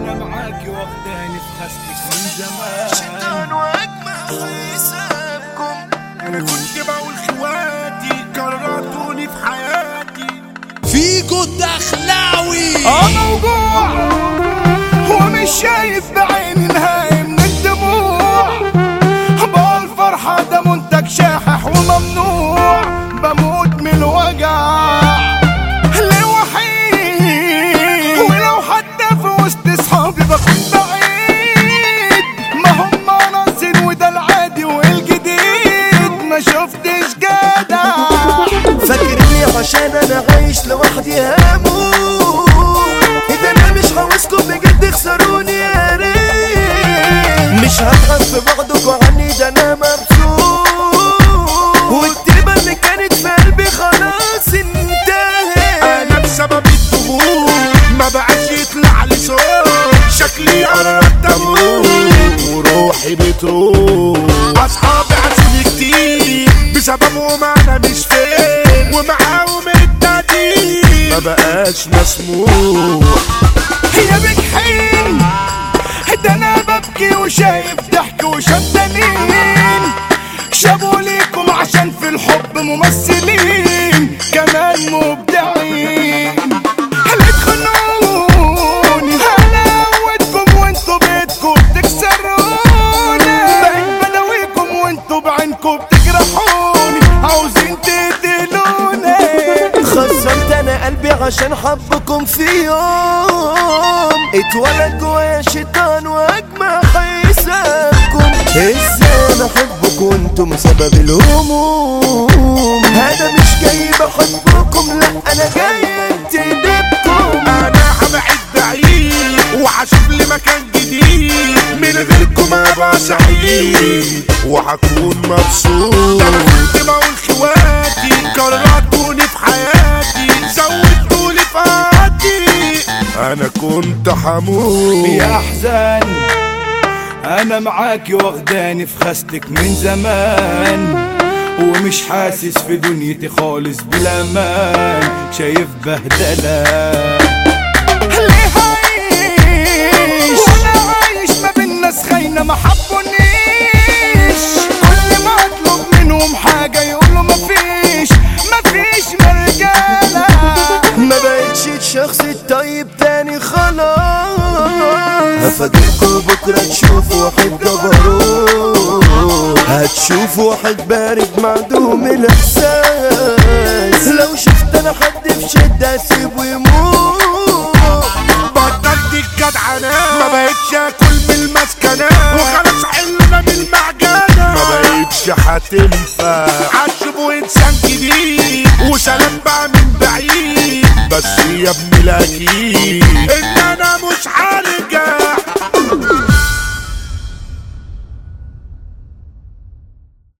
انا معاكي واخداني في خستك من زمان شيطان واجمع حسابكم انا كنت بقول خواتي كرهتوني في حياتي فيجو الدخلاوي اه موجوع ومش شايف بعيني نهاية من الدموع بقى الفرحة ده منتج شاحح وممنوع بموت من الوجع لوحيد ولو حتى في وسط اصحابي بكون بعيد ما هم ناصر وده العادي والجديد ما شفتش جدع فاكرني عشان انا عايش لوحدي هموت اذا انا مش عاوزكم بجد خسروني يا ريت مش هضحك في بعضكم عني ده انا مبسوط والتربة اللي كانت في قلبي خلاص انتهت انا بسبب الضغوط ما بقاش يطلع لي صوت شكلي قربت اموت وروحي بتروح اصحابي عزوني كتير بسببهم انا مش فين ومعاهم التقدير ما بقاش مسموح يا بجحيم ده انا ببكي وشايف ضحك وشمتانين شابوا ليكم عشان في الحب ممثلين كمان مبدعين اللي تخنوني هلاوتكم وانتوا بيتكم بتكسروني بقيت بداويكم وانتوا بعينكم بتجرحوني عاوزين تقتلوني خسرت انا قلبي عشان حبكم في يوم اتولد جوايا شيطان واجمع حسابكم ازاي انا احبكم وانتم سبب الهموم انا مش جاي بحبكم لا انا جاي انتدبكم انا هبعد بعيد وهشوف لي مكان جديد من غيركم ابقى سعيد وهكون مبسوط ده انا كنت بقول خواتي كرهتوني في حياتي زودتولي في قاتي انا كنت حموت يا احزان انا معاكي واخداني في خستك من زمان ومش حاسس في دنيتي خالص بالامان شايف بهدله ليه عايش وانا عايش ما بين ناس خاينه ما حبونيش كل ما اطلب منهم حاجه يقولوا مفيش مفيش مرجاله ما بقتش الشخص الطيب تاني خلاص هفاجئكوا بكرة تشوفوا واحد جبروت هتشوفوا واحد بارد معدوم الإحساس لو شفت أنا حد في شدة أسيبه يموت بطلت الجدعنة ما بقتش اكل من المسكنة وخلاص حلنا من المعجنة ما بقتش هتنفع عشبوا انسان جديد وسلام بقى من بعيد بس يا ابني الاكيد